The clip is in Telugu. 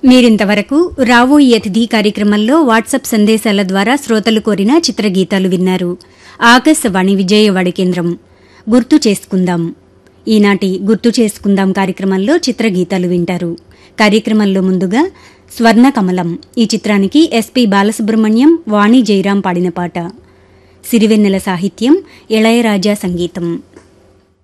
మీరింతవరకు రావోయి అతిథి కార్యక్రమంలో వాట్సాప్ సందేశాల ద్వారా శ్రోతలు కోరిన చిత్రగీతాలు విన్నారు ఆకాశవాణి విజయవాడ కేంద్రం గుర్తు చేసుకుందాం ఈనాటి గుర్తు చేసుకుందాం కార్యక్రమంలో చిత్రగీతాలు వింటారు కార్యక్రమంలో ముందుగా స్వర్ణ కమలం ఈ చిత్రానికి ఎస్పి బాలసుబ్రహ్మణ్యం వాణి జయరాం పాడిన పాట సిరివెన్నెల సాహిత్యం ఇళయరాజా సంగీతం